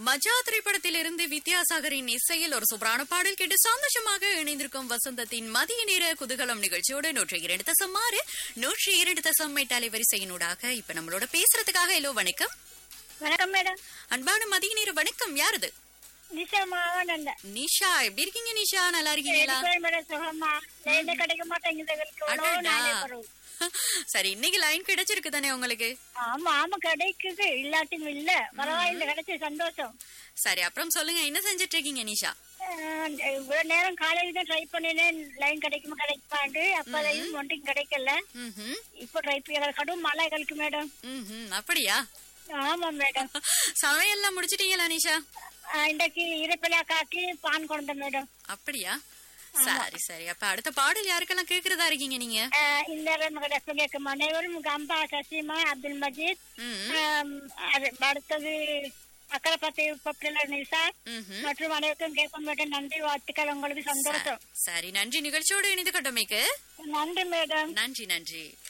மஜா திரைப்படத்திலிருந்து வித்யாசாகரின் இசையில் ஒரு சூப்பரான பாடல் கேட்டு சந்தோஷமாக இணைந்திருக்கும் வசந்தத்தின் மதிய நேர குதூகலம் நிகழ்ச்சியோடு நூற்றி இரண்டு தசம் ஆறு நூற்றி இரண்டு தசம் எட்டு அலைவரிசையினூடாக இப்ப நம்மளோட பேசுறதுக்காக ஹலோ வணக்கம் வணக்கம் மேடம் அன்பான மதிய நேர வணக்கம் யாரது நிஷா மாவன் நிஷா எப்படி இருக்கீங்க நிஷா நல்லா இருக்கீங்களா மேடம் சுகமா லைன் கிடைக்க மாட்டேங்குது எங்களுக்கு எவ்வளோ அடடா. நாளே பரவு. சரி இன்னைக்கு லைன் கிடைச்சிருக்கு தானே உங்களுக்கு ஆமா ஆமா கிடைக்குது இல்லாட்டியும் இல்ல பரவாயில்ல கிடைச்ச சந்தோஷம் சரி அப்புறம் சொல்லுங்க என்ன செஞ்சிட்டு இருக்கீங்க நிஷா அஹ் இவ்வளவு நேரம் காலையில தான் ட்ரை பண்ணினேன் லைன் கிடைக்குமா கிடைப்பாண்டு அப்பதையும் ஒன்றையும் கிடைக்கல ம்ஹும். இப்போ ட்ரை பண்ண கடும் மழை எங்களுக்கு மேடம் ம்ஹும். அப்படியா ஆமா மேடம் சமையல்லாம் முடிச்சிட்டீங்களா நிஷா அஹ் இன்றைக்கு இறைப்பிலா காக்கி பான் கொண்ட மேடம் அப்படியா சரி சரி அப்ப அடுத்த பாடல் யாருக்கெல்லாம் கேக்குறதா இருக்கீங்க நீங்க அஹ் இந்த மகட கேட்கும் அனைவரும் கம்பா சசிமா அப்துல் மஜீத் ம், ஆம், அது அடுத்தது அக்கரைப்பத்தி பப்பிலர் நிசா ம்ஹும். மற்றும் அனைவருக்கும் கேட்கும் மேடம் நன்றி வாழ்த்துக்கள் உங்களுக்கு சந்தோஷம் சரி நன்றி நிகழ்ச்சியோடு இணைந்து கொண்டமைக்கு நன்றி மேடம் நன்றி நன்றி